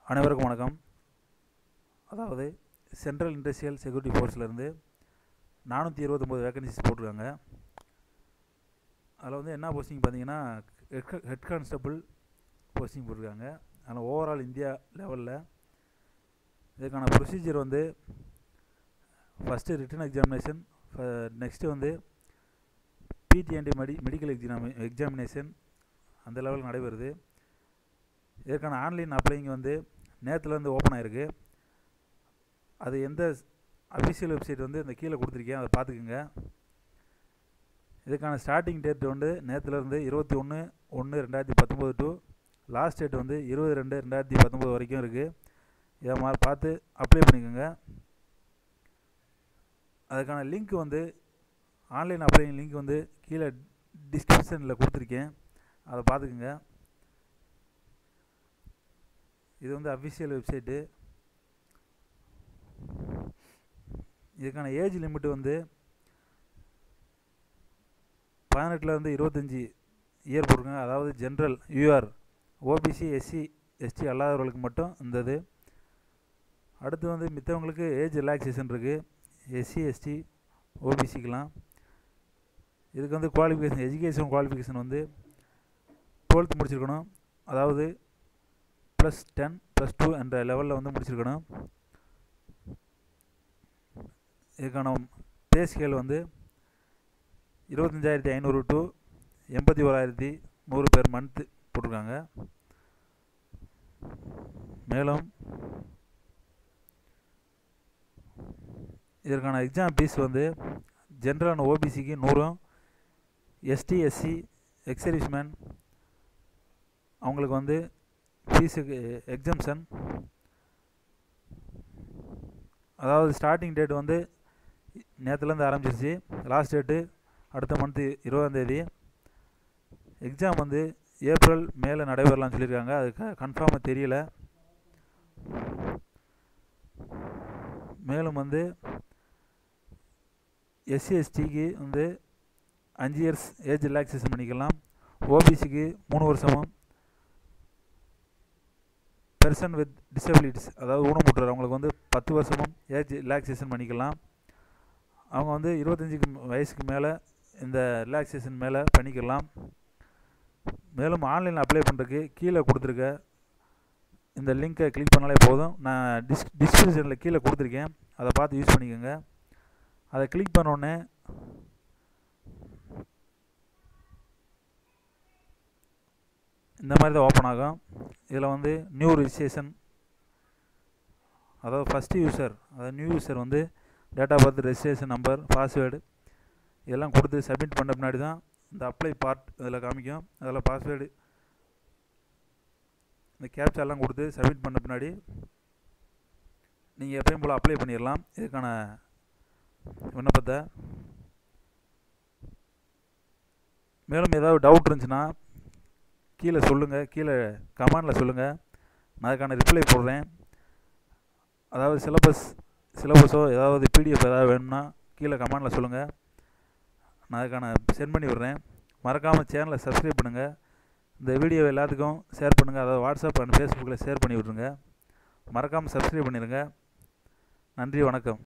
அனைவருக்கும் வணக்கம் அதாவது சென்ட்ரல் இண்டஸ்ட்ரியல் செக்யூரிட்டி ஃபோர்ஸ்லேருந்து நானூற்றி இருபத்தொம்போது வேகன்சிஸ் போட்டிருக்காங்க அதில் வந்து என்ன போஸ்டிங் பார்த்தீங்கன்னா ஹெட் கான்ஸ்டபிள் போஸ்டிங் போட்டிருக்காங்க அதில் ஓவரால் இந்தியா லெவலில் இதுக்கான ப்ரொசீஜர் வந்து ஃபஸ்ட்டு ரிட்டன் எக்ஸாமினேஷன் நெக்ஸ்ட்டு வந்து பிடிஎன்டி மெடி மெடிக்கல் எக்ஸாமி எக்ஸாமினேஷன் அந்த லெவலில் நடைபெறுது இதற்கான ஆன்லைன் அப்ளைங் வந்து நேற்றுலேருந்து ஓப்பன் ஆகிருக்கு அது எந்த அஃபிஷியல் வெப்சைட் வந்து இந்த கீழே கொடுத்துருக்கேன் அதை பார்த்துக்குங்க இதுக்கான ஸ்டார்டிங் டேட் வந்து நேற்றுலேருந்து இருபத்தி ஒன்று ஒன்று ரெண்டாயிரத்தி பத்தொம்போது டு லாஸ்ட் டேட் வந்து இருபது ரெண்டு ரெண்டாயிரத்தி பத்தொம்போது வரைக்கும் இருக்குது இதை மாதிரி பார்த்து அப்ளை பண்ணிக்கோங்க அதுக்கான லிங்க் வந்து ஆன்லைன் அப்ளைங் லிங்க் வந்து கீழே டிஸ்கிரிப்ஷனில் கொடுத்துருக்கேன் அதை பார்த்துக்குங்க இது வந்து அஃபிஷியல் வெப்சைட்டு இதுக்கான ஏஜ் லிமிட் வந்து பதினெட்டுலேருந்து இருபத்தஞ்சி இயர் போட்டுருங்க அதாவது general UR OBC SC ST அல்லாதவர்களுக்கு மட்டும் இந்த இது அடுத்து வந்து மித்தவங்களுக்கு ஏஜ் ரிலாக்ஸேஷன் இருக்குது எஸ்சி எஸ்டி ஓபிசிக்கெலாம் இதுக்கு வந்து குவாலிஃபிகேஷன் எஜுகேஷன் குவாலிஃபிகேஷன் வந்து டுவெல்த் முடிச்சிருக்கணும் அதாவது ப்ளஸ் டென் ப்ளஸ் டூ என்ற லெவலில் வந்து முடிச்சிருக்கணும் இதுக்கான பே ஸ்கேல் வந்து இருபத்தஞ்சாயிரத்தி ஐநூறு டு எண்பத்தி ஓராயிரத்தி நூறு பேர் மந்த்து போட்டிருக்காங்க மேலும் இதற்கான எக்ஸாம் ஃபீஸ் வந்து ஜென்ரல் ஓபிசிக்கு நூறும் எஸ்டி எஸ்சி எக்ஸர்விஸ்மேன் அவங்களுக்கு வந்து ஃபீஸுக்கு எக்ஸம்ஷன் அதாவது ஸ்டார்டிங் டேட் வந்து நேற்றுலேருந்து ஆரம்பிச்சிருச்சு லாஸ்ட் டேட்டு அடுத்த மந்த்து இருபதாந்தேதி எக்ஸாம் வந்து ஏப்ரல் மேலே நடைபெறலாம்னு சொல்லியிருக்காங்க அது க கன்ஃபார்மாக தெரியல மேலும் வந்து எஸ்சி எஸ்டிக்கு வந்து அஞ்சு இயர்ஸ் ஏஜ் ரிலாக்ஸேஷன் பண்ணிக்கலாம் ஓபிசிக்கு மூணு வருஷமும் பெர்சன் வித் டிசபிலிட்டிஸ் அதாவது ஊனமுற்றர் அவங்களுக்கு வந்து பத்து வருஷமும் ஏஜ் ரிலாக்ஸேஷன் பண்ணிக்கலாம் அவங்க வந்து இருபத்தஞ்சிக்கு வயசுக்கு மேலே இந்த ரிலாக்ஸேஷன் மேலே பண்ணிக்கலாம் மேலும் ஆன்லைனில் அப்ளை பண்ணுறதுக்கு கீழே கொடுத்துருக்க இந்த லிங்க்கை கிளிக் பண்ணாலே போதும் நான் டிஸ் டிஸ்கிரிப்ஷனில் கீழே கொடுத்துருக்கேன் அதை பார்த்து யூஸ் பண்ணிக்கோங்க அதை கிளிக் பண்ணோடனே இந்த மாதிரி தான் ஓப்பன் ஆகும் இதில் வந்து நியூ ரிஜிஸ்ட்ரேஷன் அதாவது ஃபஸ்ட்டு யூசர் அதாவது நியூ யூசர் வந்து date of birth registration number password இதெல்லாம் கொடுத்து சப்மிட் பண்ண பின்னாடி தான் இந்த அப்ளை பார்ட் இதில் காமிக்கும் அதில் பாஸ்வேர்டு இந்த கேப்சாலாம் கொடுத்து சப்மிட் பண்ண பின்னாடி நீங்கள் எப்பயும் போல் அப்ளை பண்ணிடலாம் இதுக்கான விண்ணப்பத்தை மேலும் ஏதாவது டவுட் இருந்துச்சுன்னா கீழே சொல்லுங்கள் கீழே கமெண்டில் சொல்லுங்கள் நான் அதுக்கான ரிப்ளை போடுறேன் அதாவது சிலபஸ் சிலபஸோ ஏதாவது பிடிஎஃப் ஏதாவது வேணும்னா கீழே கமெண்டில் சொல்லுங்கள் நான் அதுக்கான சென்ட் பண்ணி விட்றேன் மறக்காமல் சேனலை சப்ஸ்கிரைப் பண்ணுங்கள் இந்த வீடியோ எல்லாத்துக்கும் ஷேர் பண்ணுங்கள் அதாவது வாட்ஸ்அப் அண்ட் ஃபேஸ்புக்கில் ஷேர் பண்ணி விட்ருங்க மறக்காமல் சப்ஸ்கிரைப் பண்ணிடுங்க நன்றி வணக்கம்